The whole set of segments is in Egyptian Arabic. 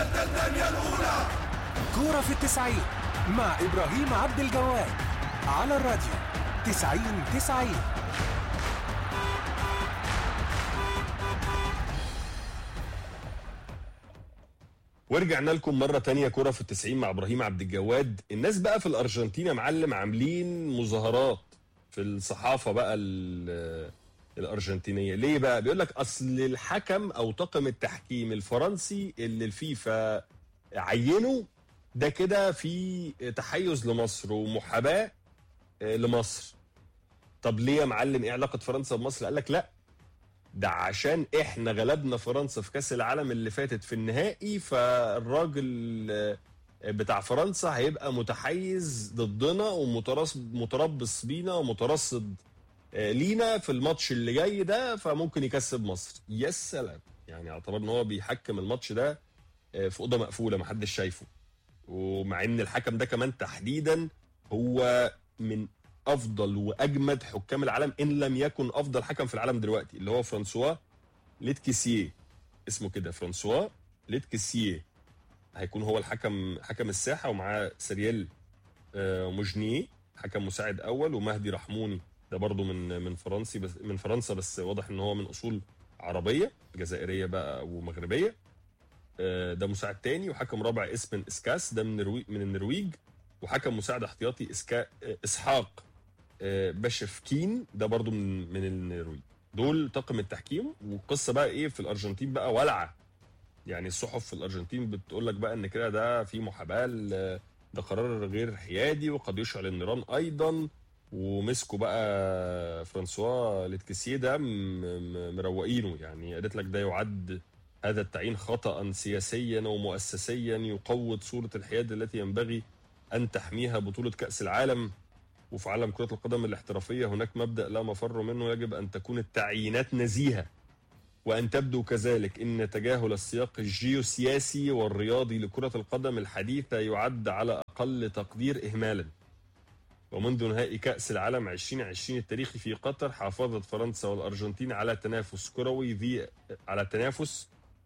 كورة في التسعين مع إبراهيم عبد الجواد على الراديو تسعين تسعين ورجعنا لكم مرة تانية كرة في التسعين مع إبراهيم عبد الجواد الناس بقى في الأرجنتين يا معلم عاملين مظاهرات في الصحافة بقى ال- الأرجنتينية ليه بقى بيقول لك أصل الحكم أو طاقم التحكيم الفرنسي اللي الفيفا عينه ده كده في تحيز لمصر ومحاباة آه، لمصر طب ليه يا معلم ايه علاقة فرنسا بمصر قال لك لا ده عشان احنا غلبنا فرنسا في كاس العالم اللي فاتت في النهائي فالراجل آه، بتاع فرنسا هيبقى متحيز ضدنا ومتربص بينا ومترصد آه، لينا في الماتش اللي جاي ده فممكن يكسب مصر يا سلام يعني اعتبر ان هو بيحكم الماتش ده آه، في اوضه مقفوله محدش شايفه ومع ان الحكم ده كمان تحديدا هو من افضل واجمد حكام العالم ان لم يكن افضل حكم في العالم دلوقتي اللي هو فرانسوا ليتكيسيه اسمه كده فرانسوا ليتكيسيه هيكون هو الحكم حكم الساحه ومعاه سريال آه، موجنيه حكم مساعد اول ومهدي رحموني ده برضه من من فرنسي بس من فرنسا بس واضح ان هو من اصول عربيه جزائريه بقى ومغربيه آه، ده مساعد تاني وحكم رابع اسمن اسكاس ده من النرويج من النرويج وحكم مساعد احتياطي اسكا آه، اسحاق آه، باشفكين ده برضو من من النرويج دول طاقم التحكيم والقصه بقى ايه في الارجنتين بقى ولعه يعني الصحف في الارجنتين بتقول لك بقى ان كده ده في محاباه ل- ده قرار غير حيادي وقد يشعل النيران ايضا ومسكوا بقى فرانسوا ليتكسيه ده م- م- مروقينه يعني قالت لك ده يعد هذا التعيين خطأ سياسيا ومؤسسيا يقوض صورة الحياد التي ينبغي أن تحميها بطولة كأس العالم وفي عالم كرة القدم الاحترافية هناك مبدأ لا مفر منه يجب أن تكون التعيينات نزيهة وأن تبدو كذلك إن تجاهل السياق الجيوسياسي والرياضي لكرة القدم الحديثة يعد على أقل تقدير إهمالا ومنذ نهائي كأس العالم 2020 التاريخي في قطر حافظت فرنسا والأرجنتين على تنافس كروي ذي على تنافس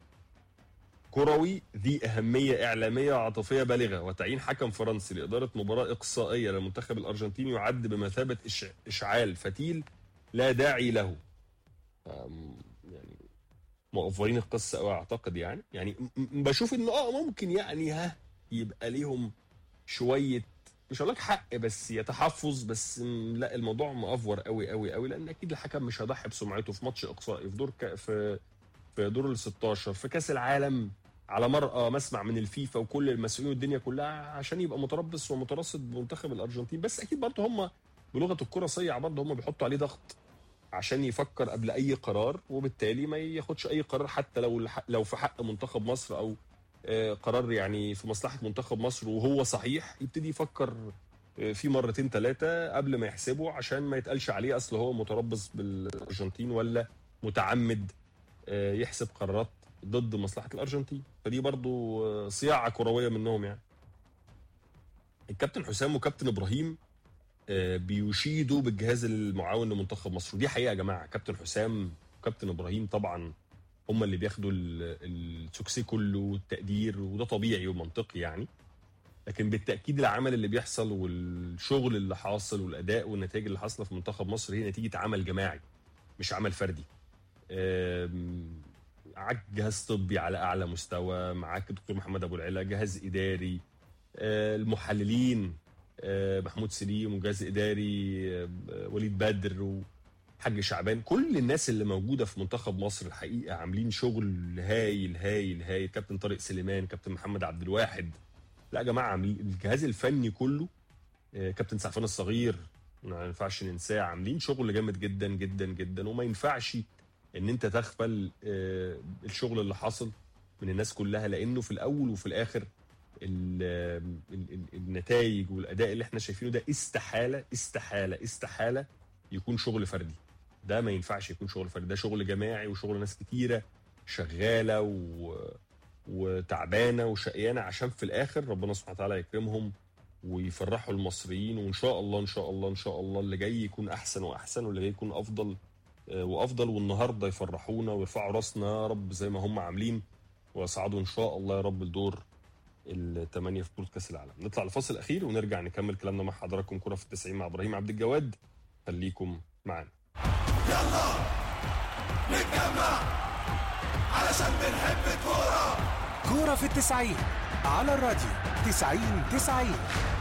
كروي ذي أهمية إعلامية وعاطفية بالغة وتعيين حكم فرنسي لإدارة مباراة إقصائية للمنتخب الأرجنتيني يعد بمثابة إش- إشعال فتيل لا داعي له أم، يعني مؤفرين القصة أوي أعتقد يعني يعني م- م- بشوف إنه آه ممكن يعني ها يبقى ليهم شوية مش هقول لك حق بس يتحفظ بس م، لا الموضوع مأفور قوي قوي قوي لأن أكيد الحكم مش هيضحي بسمعته في ماتش إقصائي في دور ك... في في دور ال 16 في كاس العالم على مرأى مسمع من الفيفا وكل المسؤولين والدنيا كلها عشان يبقى متربص ومترصد بمنتخب الارجنتين بس اكيد برضه هم بلغه الكره صيع برضه هم بيحطوا عليه ضغط عشان يفكر قبل اي قرار وبالتالي ما ياخدش اي قرار حتى لو لو في حق منتخب مصر او آه، قرار يعني في مصلحه منتخب مصر وهو صحيح يبتدي يفكر آه، في مرتين ثلاثه قبل ما يحسبه عشان ما يتقالش عليه اصل هو متربص بالارجنتين ولا متعمد آه، يحسب قرارات ضد مصلحه الارجنتين فدي برضو آه، صياعه كرويه منهم يعني الكابتن حسام وكابتن ابراهيم آه، بيشيدوا بالجهاز المعاون لمنتخب مصر ودي حقيقه يا جماعه كابتن حسام وكابتن ابراهيم طبعا هم اللي بياخدوا ال- السوكسي كله والتقدير وده طبيعي ومنطقي يعني لكن بالتاكيد العمل اللي بيحصل والشغل اللي حاصل والاداء والنتائج اللي حاصله في منتخب مصر هي نتيجه عمل جماعي مش عمل فردي آم، معاك جهاز طبي على اعلى مستوى معاك الدكتور محمد ابو العلا جهاز اداري آه، المحللين آه، محمود سليم وجهاز اداري آه، وليد بدر وحاج شعبان كل الناس اللي موجوده في منتخب مصر الحقيقه عاملين شغل هايل هايل هايل كابتن طارق سليمان كابتن محمد عبد الواحد لا يا جماعه عاملين الجهاز الفني كله آه، كابتن سعفان الصغير ما ينفعش ننساه عاملين شغل جامد جدا جدا جدا وما ينفعش ان انت تغفل آه، الشغل اللي حاصل من الناس كلها لانه في الاول وفي الاخر ال- ال- ال- النتائج والاداء اللي احنا شايفينه ده استحاله استحاله استحاله يكون شغل فردي ده ما ينفعش يكون شغل فردي ده شغل جماعي وشغل ناس كتيره شغاله و... وتعبانه وشقيانه عشان في الاخر ربنا سبحانه وتعالى يكرمهم ويفرحوا المصريين وان شاء الله ان شاء الله ان شاء الله اللي جاي يكون احسن واحسن واللي جاي يكون افضل آه، وافضل والنهارده يفرحونا ويرفعوا راسنا يا رب زي ما هم عاملين ويصعدوا ان شاء الله يا رب لدور الثمانيه في بطوله كاس العالم نطلع لفاصل اخير ونرجع نكمل كلامنا مع حضراتكم كره في التسعين مع ابراهيم عبد الجواد خليكم معانا يلا نتجمع علشان بنحب الكورة كورة في التسعين على الراديو تسعين تسعين